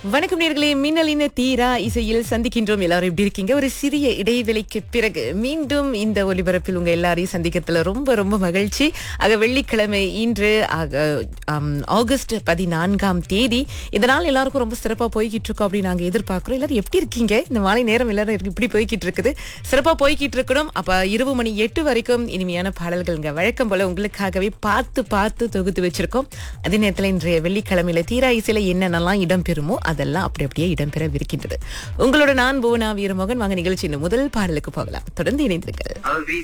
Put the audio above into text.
வணக்கம் நேர்களே மின்னலின தீரா இசையில் சந்திக்கின்றோம் எல்லாரும் எப்படி இருக்கீங்க ஒரு சிறிய இடைவெளிக்கு பிறகு மீண்டும் இந்த ஒலிபரப்பில் உங்க எல்லாரையும் சந்திக்கிறதுல ரொம்ப ரொம்ப மகிழ்ச்சி ஆக வெள்ளிக்கிழமை இன்று ஆக, ஆம், ஆகஸ்ட் பதினான்காம் தேதி இதனால் எல்லாருக்கும் ரொம்ப சிறப்பா போய்கிட்டு இருக்கோம் அப்படின்னு நாங்க எதிர்பார்க்கிறோம் எல்லாரும் எப்படி இருக்கீங்க இந்த மாலை நேரம் எல்லாரும் இப்படி போய்கிட்டு இருக்குது சிறப்பா போய்கிட்டு இருக்கணும் அப்ப இரவு மணி எட்டு வரைக்கும் இனிமையான பாடல்கள்ங்க வழக்கம் போல உங்களுக்காகவே பார்த்து பார்த்து தொகுத்து வச்சிருக்கோம் அதே நேரத்தில் இன்றைய வெள்ளிக்கிழமையில தீரா இசையில என்னென்னலாம் இடம்பெறுமோ அதெல்லாம் அப்படி அப்படியே இடம்பெறவிருக்கின்றது உங்களோட நான் புவனா வீரமோகன் வாங்க நிகழ்ச்சியின் முதல் பாடலுக்கு போகலாம் தொடர்ந்து இணைந்திருங்கள் அவி